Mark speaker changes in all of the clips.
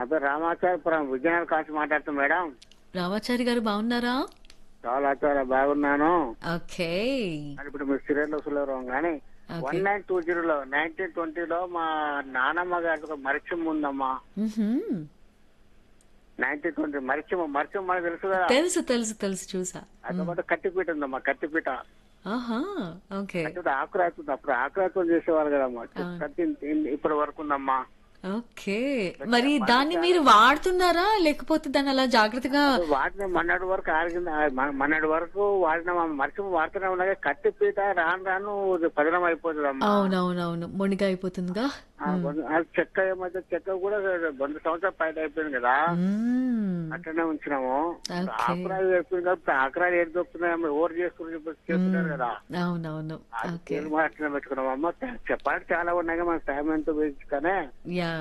Speaker 1: పేరు రామాచార్యపురం విజయనగరం కాసి మాట్లాడుతాం మేడం
Speaker 2: రామాచారి గారు బాగున్నారా
Speaker 1: చాలా చాలా బాగున్నాను
Speaker 2: ఓకే
Speaker 1: అని ఇప్పుడు మీరు సీరియల్ వస్తున్నారు కానీ
Speaker 2: Okay.
Speaker 1: వన్ నైన్ టూ జీరోలో నైన్టీన్ ట్వంటీలో మా నానమ్మ గారికి ఒక మరిచం ఉందమ్మా
Speaker 2: మ్మ్హ్మ్.
Speaker 1: నైన్టీన్ ట్వంటీ మరిచం మరిచం మనకు తెలుసు కదా
Speaker 2: తెలుసు తెలుసు తెలుసు చూసా
Speaker 1: అదొకటి కట్టిపీట ఉందమ్మా కట్టిపీట
Speaker 2: ఆహా ఓకే
Speaker 1: కట్టిపీట ఆకురాతుంది అప్పుడు ఆకురాత్వం చేసేవారు కదమ్మా కట్టి ఇప్పటి వరకు ఉందమ్మా
Speaker 2: ఓకే మరి దాన్ని మీరు వాడుతున్నారా లేకపోతే దాన్ని అలా జాగ్రత్తగా
Speaker 1: వాడిన మన్నాడు వరకు ఆరిగింది మన్నాడు వరకు వాడిన మరిచి వాడుతూనే ఉన్నాయి కట్టిపీట రాను రాను పదనం అయిపోతుందమ్మా
Speaker 2: అవునవునవును మొండిగా అయిపోతుందిగా
Speaker 1: ఆ బొందు- ఆ చెక్క ఏమైతే చెక్క కూడా వంద సంవత్సరాలు పైన అయిపోయింది కదా
Speaker 2: మ్మ్.
Speaker 1: అట్లనే ఉంచినాము
Speaker 2: Okay.
Speaker 1: ఆకురాలు వేసుకుని కాబట్టి ఆకురాలు ఏడు దొరుకుతున్నాయి ఓవర్ చేసుకుని చేస్తున్నారు కదా
Speaker 2: అవునవును ఓకే
Speaker 1: పేరు కూడా అట్లనే పెట్టుకున్నాం అమ్మ చెప్పాలి చాలా ఉన్నాయి మన టైం ఎంతో వేసి కానీ
Speaker 2: yeah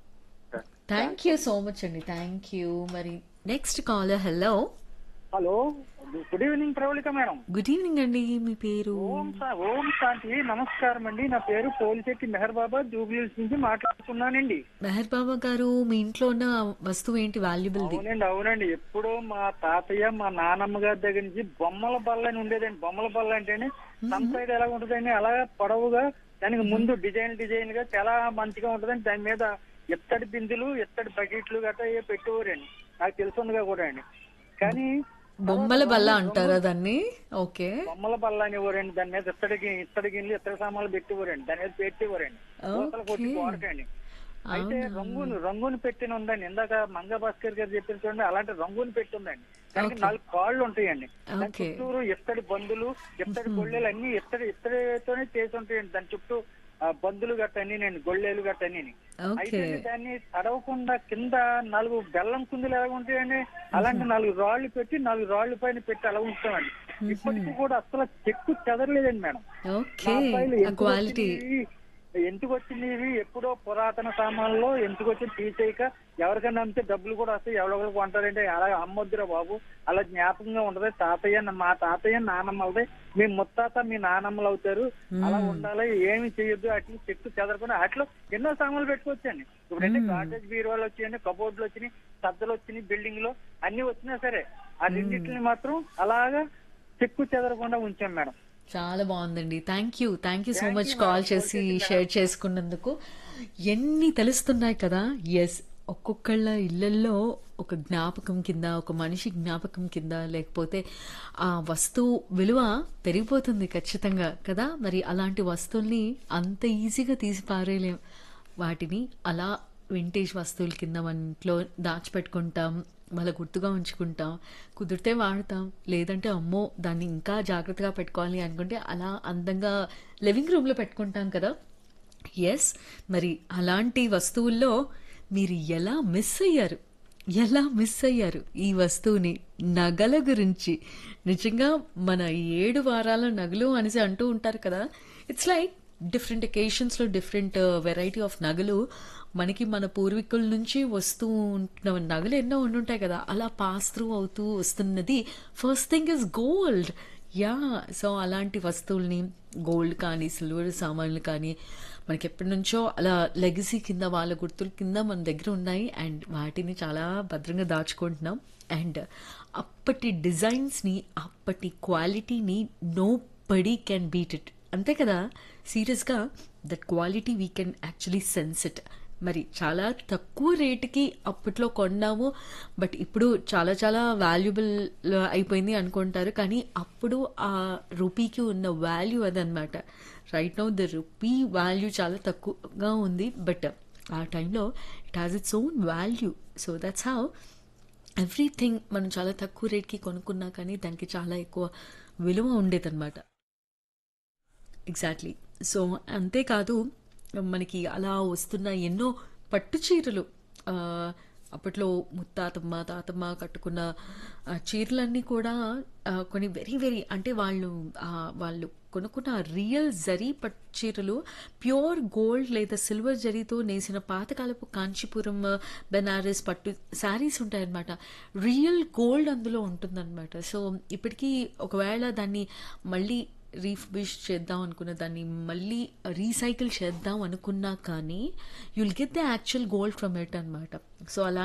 Speaker 2: thank you so much అండి థ్యాంక్ యూ మరి next caller hello
Speaker 3: hello good evening Pravalika madam
Speaker 2: good evening అండి మీ పేరు
Speaker 3: ఓం శా- ఓం శాంతి నమస్కారం అండి నా పేరు పోలిశెట్టి మెహర్ బాబా జూబ్లీస్ నుంచి మాట్లాడుతున్నానండి
Speaker 2: మెహర్ బాబా గారు మీ ఇంట్లో ఉన్న వస్తువు ఏంటి వాల్యుబుల్ది
Speaker 3: అవునండి అవునండి ఎప్పుడో మా తాతయ్య మా నానమ్మ గారి దగ్గర నుంచి బొమ్మల బల్ల అని ఉండేదండి బొమ్మల బల్ల అంటేనే సన్ సైడ్ ఎలా ఉంటుందండి అలా పొడవుగా దానికి ముందు డిజైన్ డిజైన్ గా చాలా మంచిగా ఉంటుందండి దాని మీద ఎత్తడి బిందులు ఎత్తడి బకెట్లు గట్రా ఏ పెట్టేవారండి నాకు తెలుసుందిగా కూడా అండి కానీ
Speaker 2: బొమ్మల బల్ల అంటారా దాన్ని ఓకే
Speaker 3: బొమ్మల బల్ల అనేవారండి దాని మీద ఇత్తడి గి- ఇత్తడి గిన్నెలు ఇత్తడి సామాన్లు పెట్టేవారండి దాని మీద పెట్టేవారండి పూతలు కొట్టి వాడకండి అయితే రంగును రంగును పెట్టిన ఉందండి ఇందాక మంగ భాస్కర్ గారు చెప్పిన చూడండి అలాంటి రంగును పెట్టి ఉందండి దానికి నాలుగు కాళ్ళు ఉంటాయండి దాని
Speaker 2: Okay.
Speaker 3: చుట్టూరు ఎత్తడి బందులు ఎత్తడి గొళ్ళెలు అన్ని ఎత్తడి ఇత్తడితోనే చేసి ఉంటాయండి దాని చుట్టూ ఆ, బందులు గట్ట అన్ని నేను గొళ్ళెలు గట్ట అన్ని అయితే
Speaker 2: ఓకే
Speaker 3: దాన్ని తడవకుండా కింద నాలుగు బెల్లం కుందులు ఎలా ఉంటాయండి అలాంటి నాలుగు రాళ్లు పెట్టి నాలుగు రాళ్ల పైన పెట్టి అలా ఉంచుతామండి ఇప్పటికీ కూడా అసలు చెక్కు చెదరలేదండి మేడం
Speaker 2: ఓకే
Speaker 3: మా అబ్బాయిలు
Speaker 2: ఆ
Speaker 3: ఎందుకు
Speaker 2: క్వాలిటీ
Speaker 3: వచ్చింది ఇవి? ఎందుకు వచ్చింది ఇవి ఎప్పుడో పురాతన సామాన్లో ఎందుకు వచ్చి తీసేయక ఎవరికైనా అమ్మితే డబ్బులు కూడా వస్తాయి ఎవరెవరు కొంటారంటే అలా అమ్మొద్దురా బాబు అలా జ్ఞాపకంగా ఉండదు తాతయ్య మా తాతయ్య నానమ్మలదే మీ ముత్తాత మీ నానమ్మలు అవుతారు అలా ఉండాలి ఏమి చేయొద్దు అట్లా చెట్టు చెదరకుండా అట్లా ఎన్నో సామాన్లు పెట్టుకోవచ్చండి ఇప్పుడంటే కాటేజ్ బీరువాలు వచ్చాయండి కబోర్డులు వచ్చినాయి సద్దలు వచ్చినాయి బిల్డింగ్ లో అన్ని వచ్చినా సరే ఆ రెండింటిని మాత్రం అలాగా చెక్కు చెదరకుండా ఉంచాం మేడం
Speaker 2: చాలా బాగుందండి thank you thank you so much call చేసి షేర్ చేసుకున్నందుకు ఎన్ని తెలుస్తున్నాయి కదా ఎస్ ఒక్కొక్కళ్ళ ఇళ్ళల్లో ఒక జ్ఞాపకం కింద ఒక మనిషి జ్ఞాపకం కింద లేకపోతే ఆ వస్తువు విలువ పెరిగిపోతుంది ఖచ్చితంగా కదా మరి అలాంటి వస్తువుల్ని అంత ఈజీగా తీసి పారేయలేం వాటిని అలా వింటేజ్ వస్తువుల కింద మన ఇంట్లో దాచిపెట్టుకుంటాం వాళ్ళ గుర్తుగా ఉంచుకుంటాం కుదిరితే వాడతాం లేదంటే అమ్మో దాన్ని ఇంకా జాగ్రత్తగా పెట్టుకోవాలి అనుకుంటే అలా అందంగా లివింగ్ రూమ్లో పెట్టుకుంటాం కదా ఎస్ మరి అలాంటి వస్తువుల్లో మీరు ఎలా మిస్ అయ్యారు ఎలా మిస్ అయ్యారు ఈ వస్తువుని నగల గురించి నిజంగా మన ఏడు వారాల నగలు అనేసి అంటూ ఉంటారు కదా ఇట్స్ లైక్ డిఫరెంట్ ఒకేషన్స్లో డిఫరెంట్ వెరైటీ ఆఫ్ నగలు మనకి మన పూర్వీకుల నుంచి వస్తూ ఉంటున్న నగలు ఎన్నో ఉండుంటాయి కదా అలా పాస్ త్రూ అవుతూ వస్తున్నది first thing is gold yeah so అలాంటి వస్తువుల్ని గోల్డ్ కానీ సిల్వర్ సామాన్లు కానీ మనకి ఎప్పటి నుంచో అలా లెగసీ కింద వాళ్ళ గుర్తుల కింద మన దగ్గర ఉన్నాయి అండ్ వాటిని చాలా భద్రంగా దాచుకుంటున్నాం అండ్ అప్పటి డిజైన్స్ని అప్పటి క్వాలిటీని nobody can beat it అంతే కదా సీరియస్గా that quality we can actually sense it మరి చాలా తక్కువ రేటుకి అప్పట్లో కొన్నాము బట్ ఇప్పుడు చాలా చాలా వాల్యుబుల్ అయిపోయింది అనుకుంటారు కానీ అప్పుడు ఆ రూపీకి ఉన్న వాల్యూ అదనమాట right now the rupee value చాలా తక్కువగా ఉంది బట్ ఆ టైంలో it has its own value so that's how everything మనం చాలా తక్కువ రేట్కి కొనుక్కున్నా కానీ దానికి చాలా ఎక్కువ విలువ ఉండేదన్నమాట ఎగ్జాక్ట్లీ సో అంతేకాదు మనకి అలా వస్తున్న ఎన్నో పట్టు చీరలు ఆ, అప్పట్లో ముత్తాతమ్మ తాతమ్మ కట్టుకున్న ఆ, చీరలన్నీ కూడా ఆ, కొన్ని వెరీ వెరీ అంటే వాళ్ళు ఆ, వాళ్ళు కొనుక్కున్న రియల్ జరీ పట్టు చీరలు ప్యూర్ గోల్డ్ లేదా సిల్వర్ జరీతో నేసిన పాతకాలపు కాంచీపురం బెనారస్ పట్టు శారీస్ ఉంటాయన్నమాట రియల్ గోల్డ్ అందులో ఉంటుందన్నమాట సో ఇప్పటికీ ఒకవేళ దాన్ని మళ్ళీ రీఫ్బిష్ చేద్దాం అనుకున్న దాన్ని మళ్ళీ రీసైకిల్ చేద్దాం అనుకున్నా కానీ you'll get the actual gold from it అనమాట సో అలా